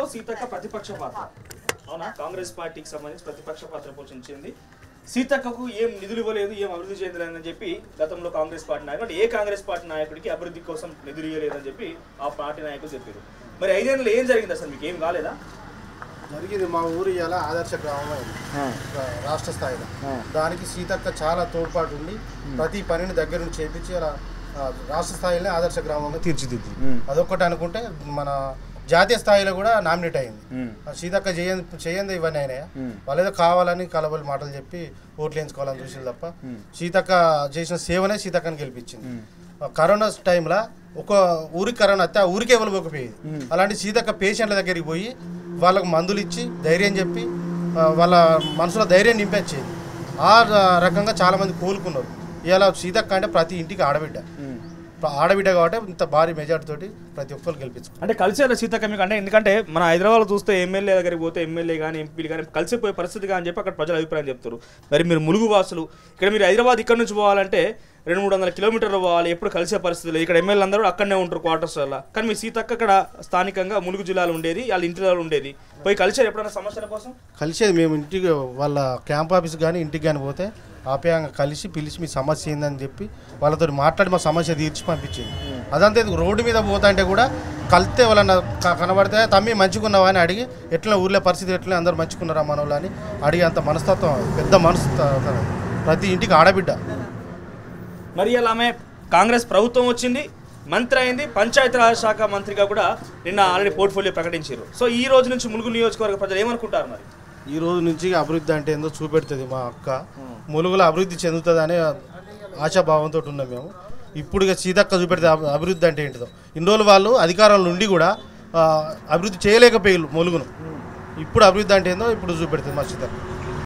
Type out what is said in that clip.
సీతక్క ప్రతిపక్ష పాత్ర అవునా కాంగ్రెస్ పార్టీకి సంబంధించి ప్రతిపక్ష పాత్ర పోషించింది సీతక్కకు ఏం నిధులు ఇవ్వలేదు ఏం అభివృద్ధి చేయలేదని చెప్పి గతంలో కాంగ్రెస్ పార్టీ నాయకుడు అంటే ఏ కాంగ్రెస్ పార్టీ నాయకుడికి అభివృద్ధి కోసం నిధులు ఇవ్వలేదని చెప్పి ఆ పార్టీ నాయకులు చెప్పారు మరి ఐదేళ్ళు ఏం జరిగింది అసలు మీకు ఏం కాలేదా జరిగింది మా ఊరు ఇవాళ ఆదర్శ గ్రామం అయింది రా- రాష్ట్ర స్థాయిలో దానికి సీతక్క చాలా తోడ్పాటు ఉండి ప్రతి పనిని దగ్గర నుంచి చేపించి అలా ఆ, రాష్ట్ర స్థాయిలో ఆదర్శ గ్రామంగా తీర్చిదిద్ది అదొక్కటి అనుకుంటే మన జాతీయ స్థాయిలో కూడా నామినేట్ అయింది ఆ సీతక్క చేయంది చేయంది ఇవన్నీ అయినాయా వాళ్ళు ఏదో కావాలని కలబలి మాటలు చెప్పి ఓట్లు వేయించుకోవాలని చూసింది తప్ప సీతక్క చేసిన సేవనే సీతక్కని గెలిపించింది ఆ కరోనా టైంలో ఒక ఊరికి కరోనా వస్తే ఆ ఊరికే ఎవరు పోకపోయేది అలాంటి సీతక్క పేషెంట్ల దగ్గరికి పోయి వాళ్ళకు మందులు ఇచ్చి ధైర్యం చెప్పి ఆ, వాళ్ళ మనసులో ధైర్యం నింపించేది ఆ ర- రకంగా చాలామంది కోలుకున్నారు ఇలా సీతక్క అంటే ప్రతి ఇంటికి ఆడబిడ్డ ఆడబిడ్డ కాబట్టి ఇంత భారీ మెజార్టీ తోటి ప్రతి ఒక్కరు గెలిపించుకున్నారు అంటే కలిసేలా సీతక్క మీకు అంటే ఎందుకంటే మన హైదరాబాద్ చూస్తే ఎమ్మెల్యే దగ్గరికి పోతే ఎమ్మెల్యే కానీ ఎంపీలు కానీ కలిసిపోయే పరిస్థితి కానీ చెప్పి అక్కడ ప్రజల అభిప్రాయం చెప్తారు మరి మీరు ములుగు వాసులు ఇక్కడ మీరు హైదరాబాద్ ఇక్కడ నుంచి పోవాలంటే రెండు మూడు వందల కిలోమీటర్లు పోవాలి ఎప్పుడు కలిసే పరిస్థితి లేదు ఇక్కడ ఎమ్మెల్యే అందరూ అక్కడనే ఉంటారు క్వార్టర్స్ వల్ల కానీ మీ సీతక్క అక్కడ స్థానికంగా ములుగు జిల్లాలో ఉండేది వాళ్ళ ఇంటిలో ఉండేది పోయి కలిసారు ఎప్పుడైనా సమస్యల కోసం కలిసేది మేము ఇంటికి వాళ్ళ క్యాంప్ ఆఫీస్ కానీ ఇంటికి కానీ పోతే ఆప్యాయంగా కలిసి పిలిచి మీ సమస్య ఏందని చెప్పి వాళ్ళతో మాట్లాడి మా సమస్య తీర్చి పంపించింది అదంతా ఎందుకు రోడ్డు మీద పోతా అంటే కూడా కలిస్తే వాళ్ళని కనబడితే తమ్మి మంచుకున్నావా అని అడిగి ఎట్లా ఊర్లో పరిస్థితి ఎట్లా అందరు మంచుకున్నారా మన వాళ్ళు అని అడిగి అంత మనస్తత్వం పెద్ద మనసు త- త- ప్రతి ఇంటికి ఆడబిడ్డ మరి ఇలా ఆమె కాంగ్రెస్ ప్రభుత్వం వచ్చింది మంత్రి అయింది పంచాయతీరాజ్ శాఖ మంత్రిగా కూడా నిన్న ఆల్రెడీ పోర్ట్ఫోలియో ప్రకటించారు సో ఈ రోజు నుంచి ములుగు నియోజకవర్గ ప్రజలు ఏమనుకుంటారు మరి ఈ రోజు నుంచి అభివృద్ధి అంటే ఏందో చూపెడుతుంది మా అక్క ములుగులో అభివృద్ధి చెందుతుందనే ఆశాభావంతో ఉన్నాం మేము ఇప్పుడు ఇక సీతక్క చూపెడితే అభి- అభివృద్ధి అంటే ఏంటిదో ఇన్ని రోజులు వాళ్ళు అధికారంలో ఉండి కూడా ఆ, అభివృద్ధి చేయలేకపోయారు ములుగును ఇప్పుడు అభివృద్ధి అంటే ఏందో ఇప్పుడు చూపెడుతుంది మా సీతక్క